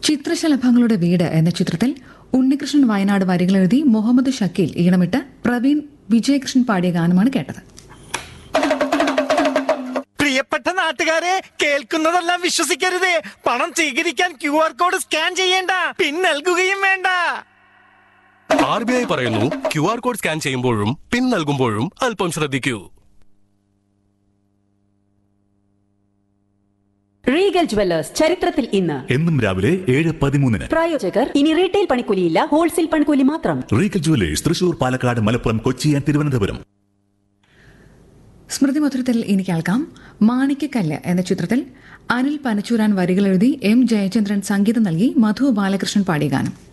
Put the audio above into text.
ചിത്രശലഭങ്ങളുടെ വീട് എന്ന ചിത്രത്തിൽ ഉണ്ണികൃഷ്ണൻ വയനാട് വരികളെഴുതി മുഹമ്മദ് ഷക്കീൽ ഈണമിട്ട് പ്രവീൺ വിജയകൃഷ്ണൻ പാടിയ ഗാനമാണ് കേട്ടത് പ്രിയപ്പെട്ട നാട്ടുകാരെ കേൾക്കുന്നതെല്ലാം വിശ്വസിക്കരുത് പണം സ്വീകരിക്കാൻ ക്യു ആർ കോഡ് സ്കാൻ ചെയ്യേണ്ട പിൻ നൽകുകയും വേണ്ട ആർ ബി ഐ പറയുന്നു ക്യു ആർ കോഡ് സ്കാൻ ചെയ്യുമ്പോഴും പിൻ നൽകുമ്പോഴും അല്പം ശ്രദ്ധിക്കൂ റീഗൽ ജുവല്ലേഴ്സ് ചരിത്രത്തിൽ ഇന്ന് എന്നും രാവിലെ ഏഴ് പതിമൂന്നിന് പ്രായോജകർ ഇനി റീറ്റെയിൽ പണിക്കൂലിയില്ല ഹോൾസെയിൽ പണിക്കൂലി മാത്രം Regal Jewellers Thrissur Palakkad Malappuram Kochi and Thiruvananthapuram സ്മൃതി മധുരത്തിൽ ഇനി കേൾക്കാം മാണിക്കക്കല്ല് എന്ന ചിത്രത്തിൽ അനിൽ പനച്ചൂരാൻ വരികളെഴുതി എം ജയചന്ദ്രൻ സംഗീതം നൽകി മധു ബാലകൃഷ്ണൻ പാടിയ ഗാനം